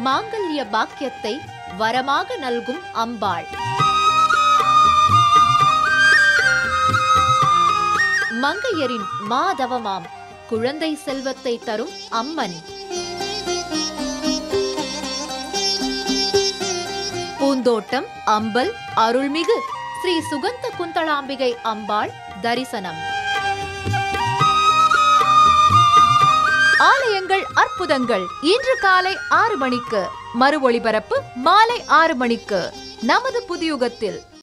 மாங்கல்ய பாக்கியத்தை வரமாக நல்கும் அம்பாள் மங்கையரின் மாதவமாம் குழந்தை செல்வத்தை தரும் அம்மன் பூந்தோட்டம் அம்பல் அருள்மிகு ஸ்ரீ சுகந்த குந்தளாம்பிகை அம்பாள் தரிசனம் ஆலயங்கள் அற்புதங்கள் இன்று காலை ஆறு மணிக்கு மறு ஒளிபரப்பு மாலை ஆறு மணிக்கு நமது புதியுகத்தில்